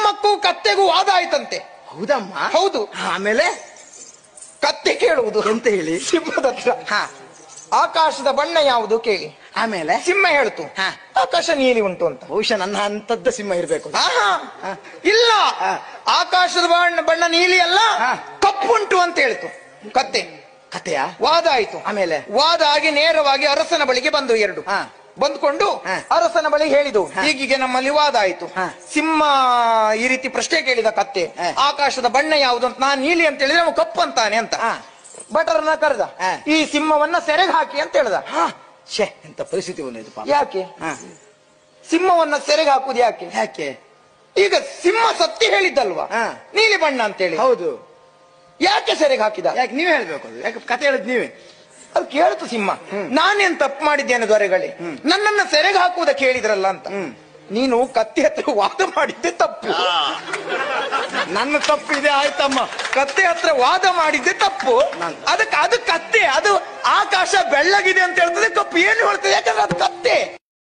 ಸಿಂಹಕ್ಕೂ ಕತ್ತೆಗೂ ವಾದ ಆಯ್ತಂತೆ ಹೌದಮ್ಮ ಹೌದು ಆಮೇಲೆ ಕತ್ತೆ ಕೇಳುವುದು ಎಂತ ಹೇಳಿ ಸಿಂಹದ ಹತ್ರ ಹಾ ಆಕಾಶದ ಬಣ್ಣ ಯಾವುದು ಕೇಳಿ ಆಮೇಲೆ ಸಿಂಹ ಹೇಳ್ತು ಹಾ. ಆಕಾಶ ನೀಲಿ ಉಂಟು ಅಂತ ಬಹುಶಃ ನನ್ನ ಅಂತದ್ದ ಸಿಂಹ ಇರ್ಬೇಕು ಆಹಾ ಹಾ. ಇಲ್ಲ ಹಾ. ಆಕಾಶದ ಬಣ್ಣ ಬಣ್ಣ ನೀಲಿ ಅಲ್ಲ ಹಾ. ಕಪ್ಪುಂಟು ಅಂತ ಹೇಳ್ತು ಕತ್ತೆ ಕತೆಯ ವಾದ ಆಯ್ತು ಆಮೇಲೆ? ವಾದ ಆಗಿ ನೇರವಾಗಿ ಅರಸನ ಬಳಿಗೆ ಬಂದು ಎರಡು ಹಾ. ಬಂದ್ಕೊಂಡು ಹಾ. ಅರಸನ ಬಳಿ ಹೇಳಿದು ಹಾ. ಹೀಗೀಗೆ ನಮ್ಮಲ್ಲಿ ವಾದ ಆಯ್ತು ಹಾ. ಸಿಂಹ ಈ ರೀತಿ ಪ್ರಶ್ನೆ ಕೇಳಿದ ಕತ್ತೆ ಹಾ. ಆಕಾಶದ ಬಣ್ಣ ಯಾವುದು ಅಂತ ನಾನು ನೀಲಿ ಅಂತ ಹೇಳಿದ್ರೆ ಅವನು ಕಪ್ಪು ಅಂತಾನೆ ಅಂತ ಹಾ. ಭಟರನ್ನ ಕರೆದ ಹಾ. ಈ ಸಿಂಹವನ್ನ ಸೆರೆಗೆ ಹಾಕಿ ಅಂತ ಹೇಳ್ದ ಹಾ ಶೇ ಎಂತ ಪರಿಸ್ಥಿತಿ ಬಂದಿದ್ದು ಪಾಪ ಯಾಕೆ ಹಾ. ಸಿಂಹವನ್ನ ಸೆರೆಗೆ ಹಾಕುದು ಯಾಕೆ ಯಾಕೆ ಈಗ ಸಿಂಹ ಸತ್ಯ ಹೇಳಿದ್ದಲ್ವಾ ಹಾ. ನೀಲಿ ಬಣ್ಣ ಅಂತೇಳಿ ಹೌದು ಯಾಕೆ ಸೆರೆಗೆ ಹಾಕಿದ ಯಾಕೆ ನೀವೇ ಹೇಳ್ಬೇಕು ಅದು ಯಾಕೆ ಕತೆ ಹೇಳಿದ್ ನೀವೇ ಅದು ಕೇಳ್ತು ಸಿಂಹ ನಾನೇನ್ ತಪ್ಪು ಮಾಡಿದ್ದೇನೆ ದೊರೆಗಳೇ ನನ್ನನ್ನ ಸೆರೆಗೆ ಹಾಕುವುದಕ್ಕೆ ಹೇಳಿದ್ರಲ್ಲ ಅಂತ ಹ್ಮ್. ನೀನು ಕತ್ತಿ ಹತ್ರ ವಾದ ಮಾಡಿದ್ದೆ ತಪ್ಪು ನನ್ನ ತಪ್ಪಿದೆ ಆಯ್ತಮ್ಮ ಕತ್ತೆ ಹತ್ರ ವಾದ ಮಾಡಿದ್ದೆ ತಪ್ಪು ನಾನು- ಅದಕ್ಕೆ ಅದು ಕತ್ತೆ ಅದು ಆಕಾಶ ಬೆಳ್ಳಗಿದೆ ಅಂತ ಹೇಳ್ತದೆ ಕಪ್ಪು ಏನು ಹೇಳ್ತದೆ ಯಾಕಂದ್ರೆ ಅದು ಕತ್ತೆ